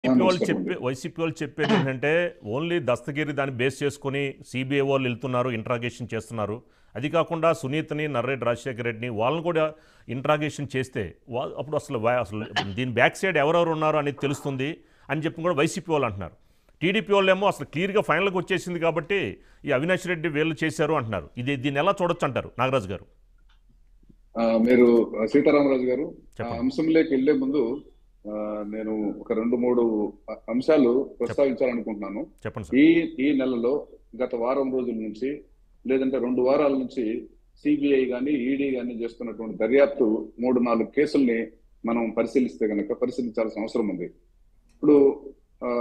YCP వాళ్ళు నమస్కారం చెప్పే వైసీపీ వాళ్ళు చెప్పేది ఏంటంటే ఓన్లీ దస్తగిరి దాన్ని బేస్ చేసుకొని సిబిఐ వాళ్ళు వెళ్తున్నారు ఇంట్రాగేషన్ చేస్తున్నారు అది కాకుండా సునీత్ని నర్రెడ్డి రాజశేఖర రెడ్డిని వాళ్ళని కూడా ఇంట్రాగేషన్ చేస్తే వా అప్పుడు అసలు వా- అసలు దీని బ్యాక్ సైడ్ ఎవరెవరు ఉన్నారు అనేది తెలుస్తుంది అని చెప్పి కూడా వైసీపీ వాళ్ళు అంటున్నారు టీడీపీ వాళ్ళు ఏమో అసలు క్లియర్గా ఫైనల్కి వచ్చేసింది కాబట్టి ఈ అవినాష్ రెడ్డి వీళ్ళు చేశారు అంటున్నారు ఇది దీన్ని ఎలా చూడొచ్చు అంటారు నాగరాజు గారు ఆ, మీరు ఆ, సీతారామరాజు గారు ఆ చెప్పండి. అంశంలోకి వెళ్లే ముందు ఆ, నేను ఒక రెండు మూడు అ- అంశాలు ప్రస్తావించాలనుకుంటున్నాను చెప్పండి సార్ ఈ ఈ నెలలో గత వారం రోజుల నుంచి లేదంటే రెండు వారాల నుంచి సిబిఐ గాని ఈడీ గాని చేస్తున్నటువంటి దర్యాప్తు మూడు నాలుగు కేసుల్ని మనం పరిశీలిస్తే కనుక పరిశీలించాల్సిన అవసరం ఉంది ఇప్పుడు ఆ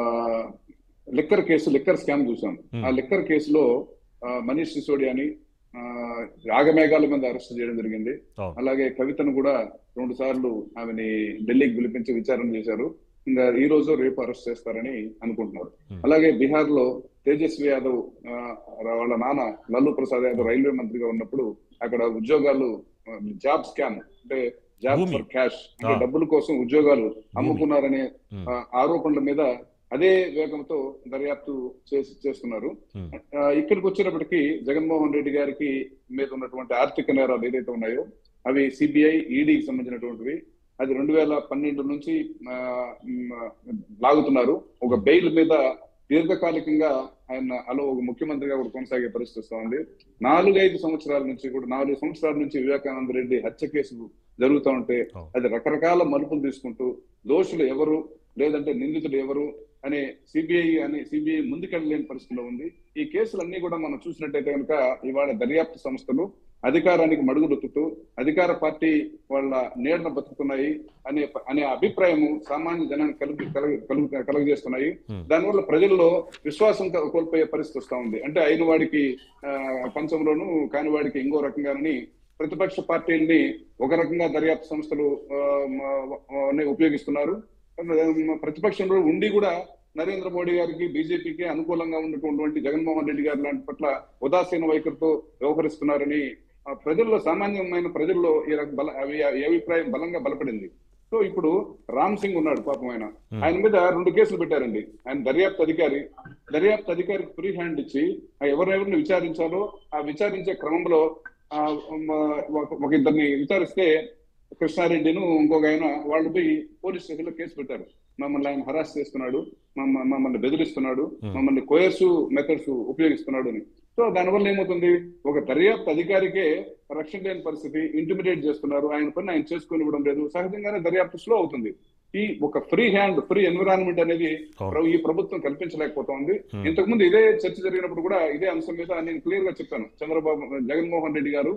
లిక్కర్ కేసు లిక్కర్ స్కామ్ చూసాం Hmm. ఆ లిక్కర్ కేసులో ఆ, మనీష్ సిసోడియాని ఆ, ఆగమేఘాల మీద అరెస్ట్ చేయడం జరిగింది అవును. అలాగే కవితను కూడా రెండు సార్లు ఆమెని ఢిల్లీకి పిలిపించి విచారణ చేశారు ఇంకా ఈ రోజు రేపు అరెస్ట్ చేస్తారని అనుకుంటున్నారు Hmm. అలాగే బీహార్ లో తేజస్వి యాదవ్ ఆ, వాళ్ళ నాన్న లల్లు ప్రసాద్ యాదవ్ రైల్వే మంత్రిగా ఉన్నప్పుడు అక్కడ ఉద్యోగాలు జాబ్ స్కామ్ అంటే జాబ్ భూమి. ఫర్ క్యాష్ అంటే ఆ. డబ్బుల కోసం ఉద్యోగాలు అమ్ముకున్నారనే Hmm. ఆ, ఆరోపణల మీద అదే వేగంతో దర్యాప్తు చేసి చేస్తున్నారు Hmm. ఆ, ఇక్కడికి వచ్చేటప్పటికి జగన్మోహన్ రెడ్డి గారికి మీద ఉన్నటువంటి ఆర్థిక నేరాలు ఏదైతే ఉన్నాయో అవి సిబిఐ ఈడీకి సంబంధించినటువంటివి అది రెండు వేల పన్నెండు నుంచి ఆ, మ్, లాగుతున్నారు ఒక బెయిల్ మీద దీర్ఘకాలికంగా ఆయన అలా ఒక ముఖ్యమంత్రిగా కూడా కొనసాగే పరిస్థితి వస్తా ఉంది నాలుగైదు సంవత్సరాల నుంచి కూడా నాలుగు సంవత్సరాల నుంచి వివేకానంద రెడ్డి హత్య కేసు జరుగుతూ ఉంటే అవును. అది రకరకాల మలుపులు తీసుకుంటూ దోషులు ఎవరు లేదంటే నిందితులు ఎవరు అనే సిబిఐ అని సిబిఐ ముందుకెళ్ళలేని పరిస్థితిలో ఉంది ఈ కేసులన్నీ కూడా మనం చూసినట్టయితే కనుక ఇవాళ దర్యాప్తు సంస్థలు అధికారానికి మడుగులొత్తుతూ అధికార పార్టీ వాళ్ళ నీడన బతుకుతున్నాయి అనే అనే అభిప్రాయము సామాన్య జనానికి కలుగు కలుగు కలుగు కలుగజేస్తున్నాయి Hmm. దానివల్ల ప్రజల్లో విశ్వాసం క- కోల్పోయే పరిస్థితి వస్తా ఉంది అంటే అయిన వాడికి ఆ, పంచంలోను కాని వాడికి ఇంకో రకంగానని ప్రతిపక్ష పార్టీల్ని ఒక రకంగా దర్యాప్తు సంస్థలు ఆ, మ- మ- ఉపయోగిస్తున్నారు ప్రతిపక్షంలో ఉండి కూడా నరేంద్ర మోడీ గారికి బీజేపీకి అనుకూలంగా ఉన్నటువంటి జగన్మోహన్ రెడ్డి గారి లాంటి పట్ల ఉదాసీన వైఖరితో వ్యవహరిస్తున్నారని ఆ, ప్రజల్లో సామాన్యమైన ప్రజల్లో ఈ రక బల అవి- ఈ అభిప్రాయం బలంగా బలపడింది సో ఇప్పుడు రామ్ సింగ్ ఉన్నాడు పాపం ఆయన Hmm. ఆయన మీద రెండు కేసులు పెట్టారండి ఆయన దర్యాప్తు అధికారి దర్యాప్తు అధికారికి ఫ్రీ హ్యాండ్ ఇచ్చి ఆ ఎవరెవరిని విచారించాలో ఆ విచారించే క్రమంలో ఆ, మ- ఒక- ఒక ఇద్దరిని విచారిస్తే కృష్ణారెడ్డిను ఇంకొక ఆయన వాళ్ళు పోయి పోలీస్ స్టేషన్ లో కేసు పెట్టారు మమ్మల్ని ఆయన హరాస్ చేస్తున్నాడు మమ్మ- మమ్మల్ని బెదిరిస్తున్నాడు Hmm. మమ్మల్ని కోయర్సు మెథడ్స్ ఉపయోగిస్తున్నాడు అని సో దానివల్ల ఏమవుతుంది ఒక దర్యాప్తు అధికారికే రక్షణ లేని పరిస్థితి ఇంటిమిడేట్ చేస్తున్నారు ఆయన పని ఆయన చేసుకొని ఇవ్వడం లేదు సహజంగానే దర్యాప్తు స్లో అవుతుంది ఈ ఒక ఫ్రీ హ్యాండ్ ఫ్రీ ఎన్విరాన్మెంట్ అనేది అవును. ప్ర- ఈ ప్రభుత్వం కల్పించలేకపోతుంది Hmm. ఇంతకు ముందు ఇదే చర్చ జరిగినప్పుడు కూడా ఇదే అంశం మీద నేను క్లియర్ గా చెప్పాను చంద్రబాబు జగన్మోహన్ రెడ్డి గారు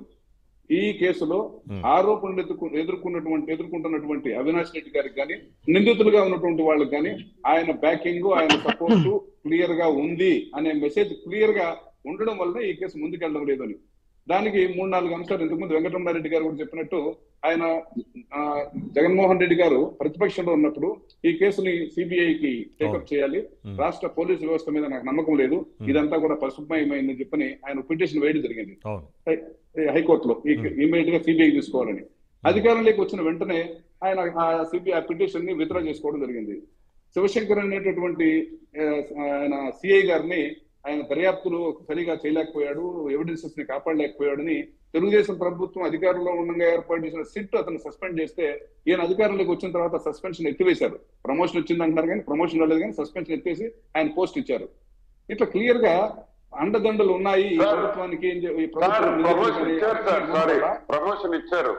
ఈ కేసులో Hmm. ఆరోపణలు ఎదుర్కొ ఎదుర్కొన్నటువంటి ఎదుర్కొంటున్నటువంటి అవినాష్ రెడ్డి గారికి కానీ నిందితులుగా ఉన్నటువంటి వాళ్ళకి కానీ ఆయన బ్యాకింగ్ ఆయన సపోర్ట్ క్లియర్ గా ఉంది అనే మెసేజ్ క్లియర్ గా ఉండడం వల్ల ఈ కేసు ముందుకెళ్ళడం లేదని దానికి మూడు నాలుగు అంశాలు ఇంతకుముందు వెంకటరమారెడ్డి గారు కూడా చెప్పినట్టు ఆయన ఆ, జగన్మోహన్ రెడ్డి గారు ప్రతిపక్షంలో ఉన్నప్పుడు ఈ కేసుని సిబిఐకి టేకప్ అవును. చేయాలి Hmm. రాష్ట్ర పోలీసు వ్యవస్థ మీద నాకు నమ్మకం లేదు Hmm. ఇదంతా కూడా పసుపుమయమైందని చెప్పని ఆయన పిటిషన్ వేయడం జరిగింది అవును హై- హైకోర్టులో ఈ Hmm. ఇమీడియట్ గా సిబిఐ తీసుకోవాలని అధికారంలోకి వచ్చిన వెంటనే ఆయన ఆ సిబిఐ పిటిషన్ ని విత్డ్రా చేసుకోవడం జరిగింది శివశంకర్ అనేటటువంటి ఆ, ఆయన సిఐ గారిని ఆయన దర్యాప్తులు సరిగా చేయలేకపోయాడు ఎవిడెన్సెస్ ని కాపాడలేకపోయాడని తెలుగుదేశం ప్రభుత్వం అధికారంలో ఉండగా ఏర్పాటు చేసిన సిట్ అతను సస్పెండ్ చేస్తే ఈయన అధికారంలోకి వచ్చిన తర్వాత సస్పెన్షన్ ఎత్తివేశారు ప్రమోషన్ వచ్చింది అంటున్నారు కానీ ప్రమోషన్ రాలేదు కానీ సస్పెన్షన్ ఎత్తేసి ఆయన పోస్ట్ ఇచ్చారు ఇట్లా క్లియర్ గా అండదండలు ఉన్నాయి ఈ సార్, ప్రభుత్వానికి ఈ సార్ ప్రభుత్వం ప్రమోషన్ ఇచ్చారు సార్ సారీ ప్రమోషన్ ఇచ్చారు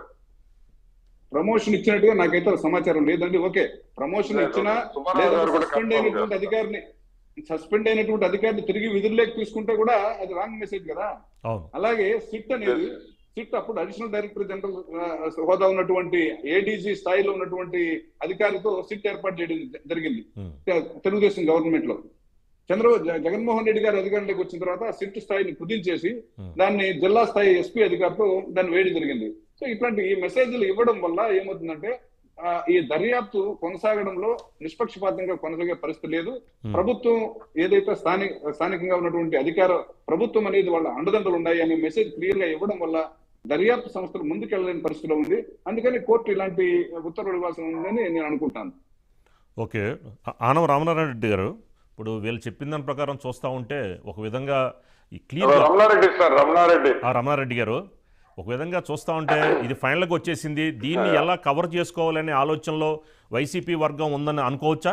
ప్రమోషన్ ఇచ్చినట్టుగా నాకైతే సమాచారం లేదండి ఓకే ప్రమోషన్ లేదు, ఇచ్చినా సుబ్బారావు లేదా గారు కూడా సస్పెండ్ confirm అయినటువంటి చేస్తారు. అధికారిని సస్పెండ్ అయినటువంటి అధికారిని తిరిగి విధుల్లోకి తీసుకుంటే కూడా అది రాంగ్ మెసేజ్ కదా అవును అలాగే సిట్ అనేది సిట్ అప్పుడు అడిషనల్ డైరెక్టర్ జనరల్ ఆ, హోదా ఉన్నటువంటి ఏడీజీ స్థాయిలో ఉన్నటువంటి అధికారితో సిట్ ఏర్పాటు చేయడం జ- జరిగింది ఉమ్. తెలుగుదేశం గవర్నమెంట్ లో చంద్రబాబు జ- జగన్మోహన్ రెడ్డి గారు అధికారంలోకి వచ్చిన తర్వాత సిట్ స్థాయిని కుదించేసి Hmm. దాన్ని జిల్లా స్థాయి ఎస్పీ అధికారితో దాన్ని వేయడం జరిగింది సో ఇట్లాంటి ఈ మెసేజ్లు ఇవ్వడం వల్ల ఏమవుతుందంటే ఆ, ఈ దర్యాప్తు కొనసాగడంలో నిష్పక్షపాతంగా కొనసాగే పరిస్థితి లేదు Hmm. ప్రభుత్వం ఏదైతే స్థానిక స్థానికంగా ఉన్నటువంటి అధికార ప్రభుత్వం అనేది వాళ్ళ అండదండలు ఉన్నాయి అనే మెసేజ్ క్లియర్ గా ఇవ్వడం వల్ల దర్యాప్తు సంస్థలు ముందుకెళ్ళలేని పరిస్థితిలో ఉంది అందుకని కోర్టు ఇలాంటి ఉత్తర్వులు ఇవ్వాల్సి ఉందని నేను అనుకుంటాను ఓకే ఆ- ఆనవ రామనారాయణ రెడ్డి గారు ఇప్పుడు వీళ్ళు చెప్పిన దాని ప్రకారం చూస్తూ ఉంటే ఒక విధంగా ఈ క్లియర్ రమణారెడ్డి సార్ రమణారెడ్డి ఆ రమణారెడ్డి గారు ఒక విధంగా చూస్తూ ఉంటే ఇది ఫైనల్గా వచ్చేసింది దీన్ని ఎలా కవర్ చేసుకోవాలనే ఆలోచనలో వైసీపీ వర్గం ఉందని అనుకోవచ్చా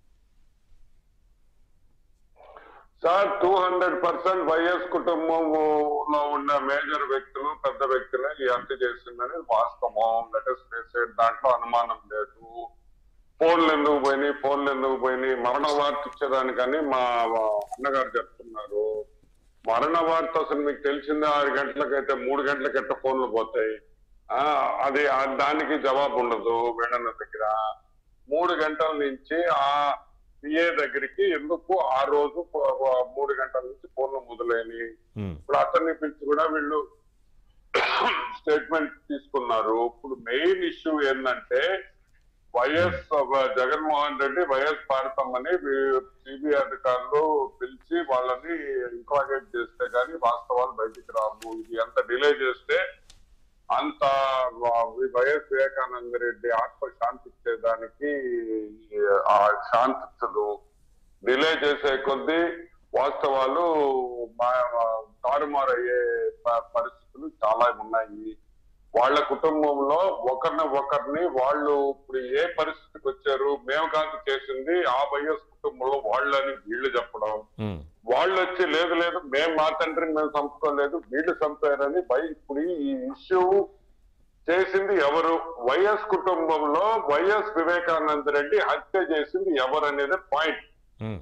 sir two hundred percent YS కుటుంబంలో ఉన్న మేజర్ వ్యక్తులు పెద్ద వ్యక్తులే ఈ హత్య చేసిందని వాస్తవం లెటెస్ట్ ఫేసెడ్ దాంట్లో అనుమానం లేదు ఫోన్లు ఎందుకు పోయినాయి ఫోన్లు ఎందుకు పోయినాయి మరణ వార్త ఇచ్చేదానికని మా మా అన్నగారు చెప్తున్నారు మరణ వార్త అసలు మీకు తెలిసిందే ఆరు గంటలకైతే మూడు గంటలకైతే ఫోన్లు పోతాయి ఆ అది ఆ దానికి జవాబు ఉండదు వేణన్న దగ్గర మూడు గంటల నుంచి ఆ పిఏ దగ్గరికి ఎందుకు ఆ రోజు ప- ప- మూడు గంటల నుంచి ఫోన్లు మొదలైనవి ఉమ్, ఇప్పుడు అతన్ని పిలిచి కూడా వీళ్ళు స్టేట్మెంట్ తీసుకున్నారు ఇప్పుడు మెయిన్ ఇష్యూ ఏంటంటే వైఎస్ జగన్మోహన్ రెడ్డి వైఎస్ పాడతామని సిబిఐ అధికారులు పిలిచి వాళ్ళని ఇంట్రాగేట్ చేస్తే కానీ వాస్తవాలు బయటికి రావు ఇది ఎంత డిలే చేస్తే అంత వా- ఈ వైఎస్ వివేకానంద రెడ్డి ఆత్మ శాంతించేదానికి ఆ శాంతించదు డిలే చేసే కొద్దీ వాస్తవాలు మా- తారుమారయ్యే ప- పరిస్థితులు చాలా ఉన్నాయి వాళ్ళ కుటుంబంలో ఒకరిని ఒకరిని వాళ్ళు ఇప్పుడు ఏ పరిస్థితికి వచ్చారు మేము కాదు చేసింది ఆ వైఎస్ కుటుంబంలో వాళ్ళని వీళ్ళు చెప్పడం ఉమ్, వాళ్ళు వచ్చి లేదు లేదు మేము మా తండ్రిని మేము చంపుకోలేదు వీళ్ళు చంపారని బై ఇప్పుడు ఈ ఇష్యూ చేసింది ఎవరు వైఎస్ కుటుంబంలో వైఎస్ వివేకానంద రెడ్డి హత్య చేసింది ఎవరు అనేది పాయింట్ ఉమ్.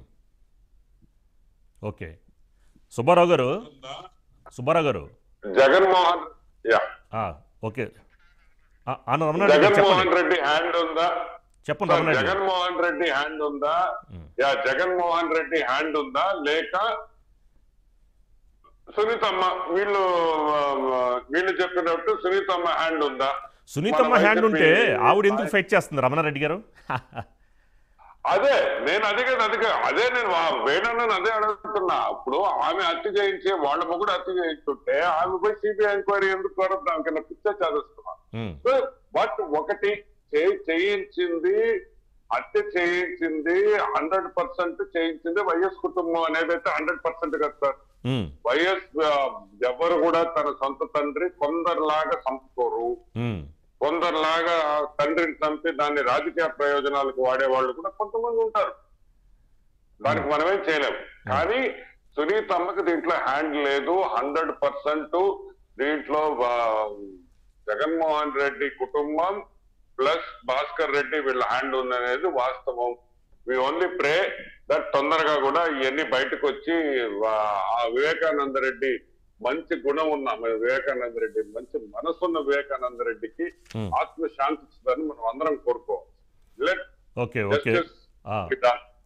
ఓకే సుబ్బారావు గారు సుబ్బారావు గారు జగన్మోహన్ యా ఆ, ఓకే ఆ, ఆన రమణారెడ్డి గారు జగన్మోహన్ చెప్పండి రెడ్డి హ్యాండ్ ఉందా చెప్పండి సార్, రమణారెడ్డి గారు. జగన్మోహన్ రెడ్డి హ్యాండ్ ఉందా um, ya Jaganmohan Reddy hand ఉందా లేక సునీతమ్మ వీళ్ళు ఆ, వీళ్ళు చెప్పినట్టు సునీతమ్మ హ్యాండ్ ఉందా సునీతమ్మ మన హ్యాండ్ ఉంటే వైసీపీ- ఆవిడ ఎందుకు ఫైట్ చేస్తుంది రమణారెడ్డి గారు అదే నేను అదే కదా అదే కదా. అదే నేను వా- వేణుని అదే అడుగుతున్నా ఇప్పుడు ఆమె హత్య చేయించి వాళ్ళ మొగుడు హత్య చేయించుంటే ఆమె పోయి సిబిఐ ఎంక్వైరీ ఎందుకు కోరదు దానికన్నా పిచ్చ చదువుతున్నా ఉమ్, బట్ ఒకటి చే- చేయించింది హత్య చేయించింది హండ్రెడ్ పర్సెంట్ చేయించింది వైఎస్ కుటుంబం అనేది అయితే హండ్రెడ్ పర్సెంట్ కదా సార్ ఉమ్, వైఎస్ ఆ, ఎవరు కూడా తన సొంత తండ్రి కొందరిలాగా చంపుకోరు ఉమ్, కొందరిలాగా తండ్రిని చంపి దాన్ని రాజకీయ ప్రయోజనాలకు వాడే వాళ్ళు కూడా కొంతమంది ఉంటారు దానికి మనమేం చేయలేము కానీ సునీత్ అమ్మకి దీంట్లో హ్యాండ్ లేదు హండ్రెడ్ పర్సెంట్ దీంట్లో ఆ, జగన్మోహన్ రెడ్డి కుటుంబం ప్లస్ భాస్కర్ రెడ్డి వీళ్ళ హ్యాండ్ ఉందనేది వాస్తవం వి ఓన్లీ ప్రే దట్ తొందరగా కూడా ఇవన్నీ బయటకు వచ్చి ఆ, ఆ వివేకానంద రెడ్డి మంచి గుణం ఉన్న మన వివేకానంద రెడ్డి మంచి మనసున్న వివేకానంద రెడ్డికి Hmm. ఆత్మ శాంతిస్తుందని మనం అందరం కోరుకోవాలి let okay okay justice uh, be done.